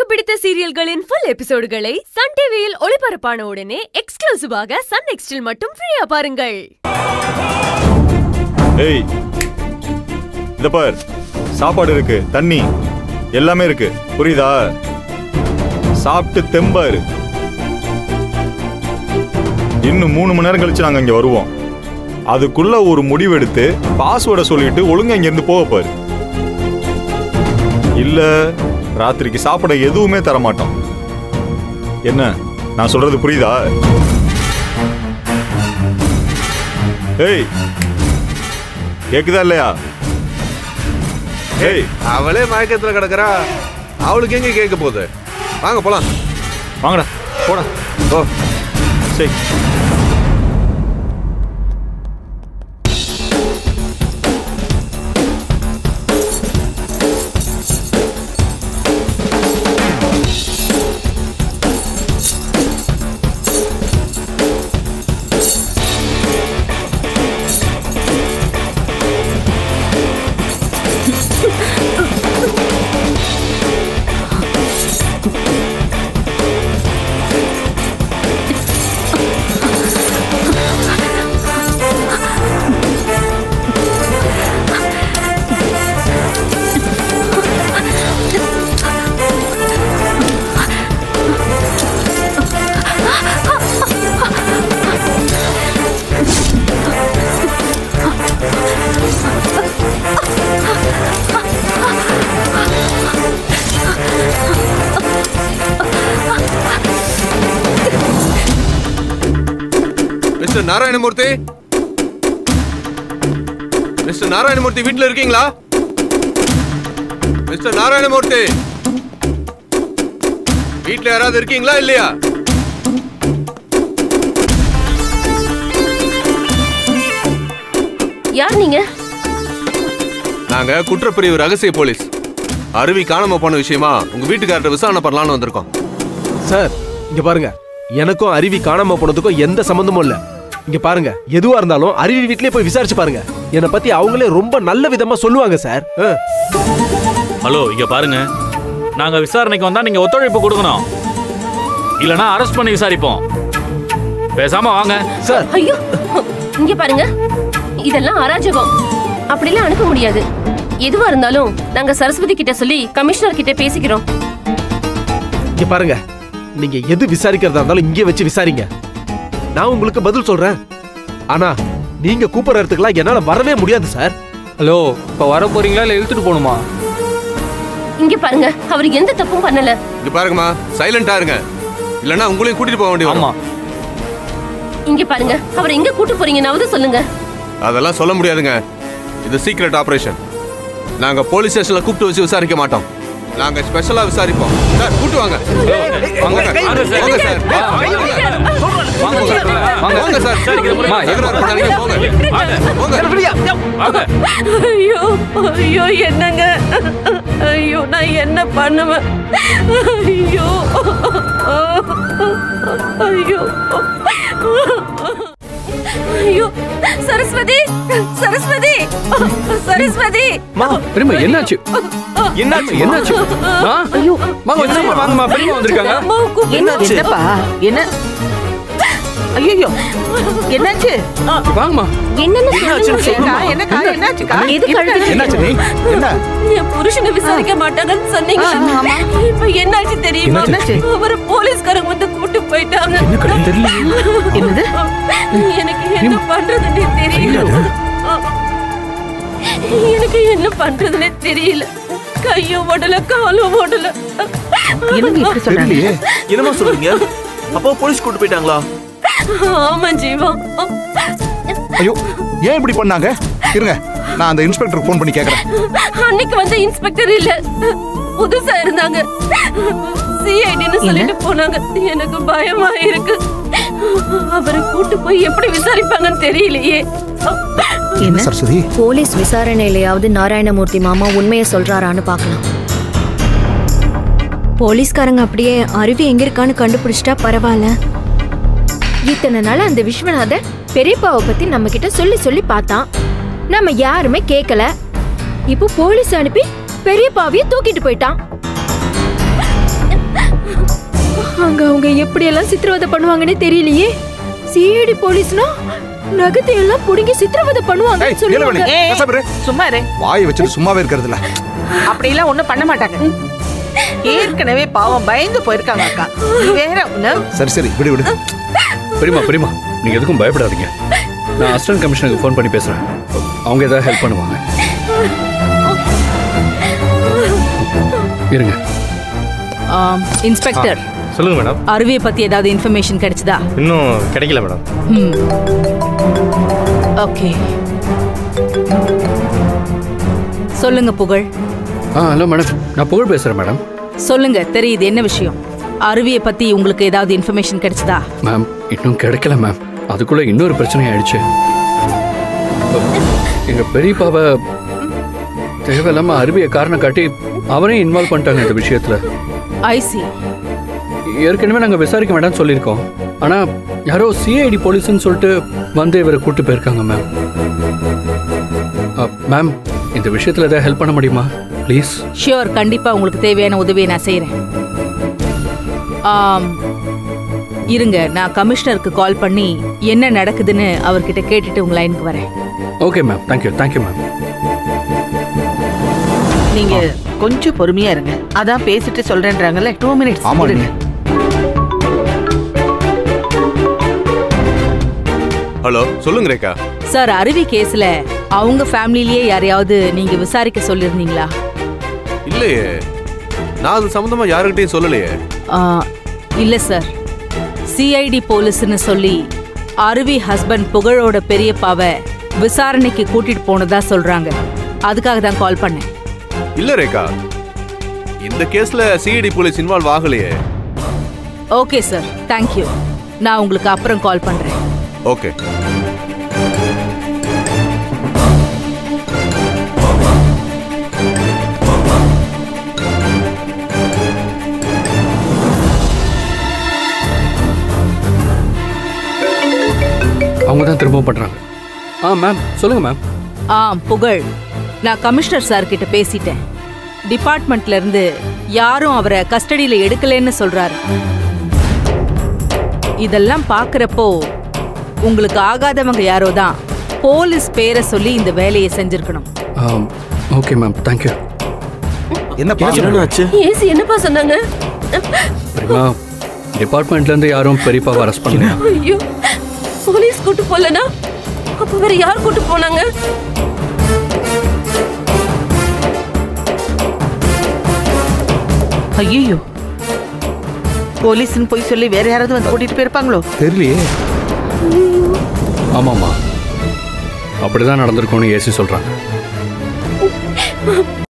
பிடித்த சீரியல்களின் full எபிசோடுகளை Sun டிவியில் ஒளிபரப்பான உடனே எக்ஸ்க்ளூசிவாக சன் நெக்ஸ்டில் மட்டும் ஃப்ரீயா பாருங்கள் ஏய் இத பார் சாப்பாடு இருக்கு தண்ணி எல்லாமே இருக்கு புரியுதா சாப்பிட்டு தெம்பாரு இன்னும் மூணு மணி நேரம் கழிச்சு நாங்க இங்க வருவோம் அதுக்குள்ள ஒரு முடிவெடுத்து பாஸ்வேர்டை சொல்லிட்டு ஒழுங்கா இங்க இருந்து போக பாரு இல்ல ராத்திரிக்கு சாப்பிட எதுவுமே தர மாட்டோம் என்ன நான் சொல்றது புரியுதா ஏய் கேக்குதா இல்லையா ஏய் அவளே மயக்கத்துல கிடக்குறா அவளுக்கு எங்க கேட்க போகுது வாங்க போலாம் வாங்கடா போடா ஓ சரி மிஸ்டர் நாராயணமூர்த்தி மிஸ்டர் நாராயணமூர்த்தி வீட்ல இருக்கீங்களா மிஸ்டர் நாராயணமூர்த்தி வீட்ல யாராவது இருக்கீங்களா இல்லையா யார் நீங்க நாங்க குற்றப்பிரிவு ரகசிய போலீஸ் அருவி காணாம போன விஷயமா உங்க வீட்டுக்காரர்ட்ட விசாரணை பண்ணலாம்னு வந்திருக்கோம் சார் இங்க பாருங்க எனக்கும் அருவி காணாம போனதுக்கும் எந்த சம்பந்தமும் இல்ல இங்க பாருங்க எதுவா இருந்தாலும் அருவி வீட்லயே போய் விசாரிச்சு பாருங்க என்னை பத்தி அவங்களே ரொம்ப நல்ல விதமா சொல்லுவாங்க சார் ஆ. ஹலோ இங்க பாருங்க நாங்க விசாரணைக்கு வந்தா நீங்க ஒத்துழைப்பு கொடுக்கணும் இல்லனா அரெஸ்ட் பண்ணி விசாரிப்போம் பேசாம வாங்க சார் ஐயோ இங்க பாருங்க இதெல்லாம் அராஜகம் அப்படிலாம் அனுப்ப முடியாது எதுவா இருந்தாலும் நாங்க சரஸ்வதி கிட்ட சொல்லி கமிஷனர் கிட்ட பேசிக்கிறோம் இங்க பாருங்க நீங்க எது விசாரிக்கிறதா இருந்தாலும் இங்கே வச்சு விசாரிங்க நான் உங்களுக்கு பதில் சொல்றேன் ஆனா நீங்க கூப்பிடுற இடத்துக்குலாம் என்னால வரவே முடியாது சார் ஹலோ இப்போ வர போறீங்களா இல்லை இழுத்துட்டு போகணுமா இங்க பாருங்க அவர் எந்த தப்பும் பண்ணல இங்க பாருங்கம்மா சைலண்டா இருங்க இல்லனா உங்களையும் கூட்டிட்டு போக வேண்டிய ஆமா இங்க பாருங்க அவர் எங்க கூட்டு போறீங்கன்னாவது சொல்லுங்க அதெல்லாம் சொல்ல முடியாதுங்க இது சீக்ரெட் ஆபரேஷன் நாங்க போலீஸ் ஸ்டேஷன்ல கூப்பிட்டு வச்சு விசாரிக்க மாட்டோம் நாங்க ஸ்பெஷலா விசாரிப்போம் சார் கூட்டு வாங்க வாங்க வாங்க சார். வாங்க சார் வாங்க சார் வாங்க சார் அம்மா, தகராறு பண்ணாதீங்க, போங்க போங்க வாங்க ஐயோ ஐயோ என்னங்க ஐயோ நான் என்ன பண்ணுவேன் ஐயோ ஐயோ ஐயோ சரஸ்வதி சரஸ்வதி சரஸ்வதி பெரியம்மா என்னாச்சு என்னாச்சு என்னாச்சு ஆ? வாங்க வச்சுமா வாங்கம்மா பெரியம்மா வந்திருக்காங்க என்னாச்சு என்னப்பா என்ன ஐயோ என்னாச்சு வாங்கம்மா என்னன்னு என்னாச்சுன்னு சொல்லுமா என்னக்கா என்னாச்சுக்கா எதுக்கு அழுதுட்டு என்னாச்சு நீ என்ன என் புருஷனை விசாரிக்க மாட்டாங்கன்னு சொன்னீங்க இப்ப என்னாச்சு தெரியுமா என்னாச்சு? அவரை போலீஸ்காரங்க வந்து கூட்டு போயிட்டாங்க என்னது எனக்கு என்ன பண்றதுன்னே தெரியல எனக்கு என்ன பண்றதுன்னே தெரியல கையும் ஓடல காலும் ஓடல என்னங்க இப்படி சொன்னாங்க என்னமா சொல்றீங்க அப்பா போலீஸ் கூட்டு போயிட்டாங்களா ஆமா ஜீவா ஐயோ ஏன் இப்படி பண்ணாங்க இருங்க நான் அந்த இன்ஸ்பெக்டருக்கு ஃபோன் பண்ணி கேட்கறேன் அன்னைக்கு வந்த இன்ஸ்பெக்டர் இல்ல புதுசா இருந்தாங்க சிஐடின்னு சொல்லிட்டு போனாங்க எனக்கு பயமா இருக்கு அவரை கூட்டு போய் எப்படி விசாரிப்பாங்கன்னு தெரியலையே என்ன சரஸ்வதி போலீஸ் விசாரணையிலையாவது நாராயணமூர்த்தி மாமா உண்மையை சொல்றாரான்னு பார்க்கலாம் போலீஸ்காரங்க அப்படியே அருவி எங்க இருக்கான்னு கண்டுபிடிச்சிட்டா பரவாயில்ல இத்தனை நாள் அந்த விஸ்வநாதன் பெரியப்பாவை பத்தி நம்ம கிட்ட சொல்லி சொல்லி பார்த்தான் நம்ம யாருமே கேட்கல இப்போ போலீஸ் அனுப்பி பெரியப்பாவையே தூக்கிட்டு போயிட்டான் அங்க அவங்க எப்படி எல்லாம் சித்திரவதை பண்ணுவாங்கன்னே தெரியலையே சிஐடி போலீஸ்னா நகத்தை எல்லாம் புடுங்கி சித்திரவதை பண்ணுவாங்கன்னு சொல்லுவாங்க ஏய், பேசாம இரு. சும்மா இரு வாயை வச்சுட்டு சும்மாவே இருக்கிறதுல அப்படிலாம் ஒண்ணும் பண்ண மாட்டாங்க ஏற்கனவே பாவம் பயந்து போயிருக்காங்க அக்கா நீ வேற ஒண்ணு சரி சரி விடு விடு பெரியமா பெரியமா நீங்க எதுக்கும் பயப்படாதீங்க நான் அசிஸ்டன்ட் கமிஷனருக்கு ஃபோன் பண்ணி பேசுறேன் அவங்க ஏதாவது ஹெல்ப் பண்ணுவாங்க இருங்க ஆம், இன்ஸ்பெக்டர் சொல்லுங்க மேடம் அருவியை பத்தி ஏதாவது இன்ஃபர்மேஷன் கிடைச்சதா இன்னும் கிடைக்கல மேடம் ம் ஓகே சொல்லுங்க புகழ் ஆ ஹலோ மேடம் நான் புகழ் பேசுறேன் மேடம் சொல்லுங்க தெரியுது என்ன விஷயம் அருவியை பத்தி உங்களுக்கு ஏதாவது இன்ஃபர்மேஷன் கிடைச்சதா மேம் இன்னும் கிடைக்கல மேம் அதுக்குள்ள இன்னொரு பிரச்சனை ஆயிடுச்சு எங்க பெரியப்பாவை தேவையில்லாம அருவியை காரணம் காட்டி அவரையும் இன்வால்வ் பண்ணிட்டாங்க இந்த விஷயத்துல ஐசி ஏற்கனவே நாங்க விசாரிக்க வேண்டாம்னு சொல்லியிருக்கோம் ஆனா யாரோ சிஐடி போலீஸ்னு சொல்லிட்டு வந்து இவரை கூட்டு போயிருக்காங்க மேம் மேம் இந்த விஷயத்துல ஏதாவது ஹெல்ப் பண்ண முடியுமா ப்ளீஸ் ஷியோர் கண்டிப்பா உங்களுக்கு தேவையான உதவியை நான் செய்றேன் ஆம் இருங்க நான் கமிஷனருக்கு கால் பண்ணி என்ன நடக்குதுன்னு அவர்கிட்ட கேட்டுட்டு உங்க லைனுக்கு வரேன் okay ma'am thank you thank you ma'am நீங்க கொஞ்சம் பொறுமையா இருங்க அதான் பேசிட்டு சொல்றேன்றாங்கல்ல டூ மினிட்ஸ் ஆமா ஹலோ சொல்லுங்க ரேகா சார் அருவி கேஸ்ல அவங்க ஃபேமிலிலேயே யாரையாவது நீங்க விசாரிக்க சொல்லியிருந்தீங்களா இல்லையே நான் அது சம்பந்தமா யாருக்கிட்டையும் சொல்லலையே ஆ, இல்ல சார் சிஐடி போலீஸ்னு சொல்லி அருவி ஹஸ்பண்ட் புகழோட பெரியப்பாவை விசாரணைக்கு கூட்டிட்டு போனதா சொல்றாங்க அதுக்காக தான் கால் பண்ணேன் இல்ல ரேகா இந்த கேஸ்ல சிஐடி போலீஸ் இன்வால்வ் ஆகலையே ஓகே சார் தேங்க்யூ நான் உங்களுக்கு அப்புறம் கால் பண்றேன் ஓகே அவங்க தான் திரும்பவும் பண்றாங்க ஆ மேம் சொல்லுங்க மேம் ஆ புகழ் நான் கமிஷனர் சார் கிட்ட பேசிட்டேன் டிபார்ட்மெண்ட்ல இருந்து யாரும் அவரை கஸ்டடியில எடுக்கலைன்னு சொல்றாரு இதெல்லாம் பார்க்கறப்போ உங்களுக்கு ஆகாதவங்க யாரோ தான் போலீஸ் பேரை சொல்லி இந்த வேலையை செஞ்சிருக்கணும் ஓகே மேம் தேங்க்யூ என்ன ஆச்சு ஏசி என்னப்பா சொன்னாங்க பிரிமா டிபார்ட்மெண்ட்ல இருந்து யாரும் பெரியப்பாவை அரெஸ்ட் பண்ணலையா ஐயோ போலீஸ் கூட்டு போலனா அப்ப வேற யார் கூட்டு போனாங்க ஐயோ போலீஸ்னு போய் சொல்லி வேற யாராவது வந்து கூட்டிட்டு போயிருப்பாங்களோ தெரியலையே ஆமாம்மா அப்படிதான் நடந்திருக்கும்னு ஏசி சொல்றாங்க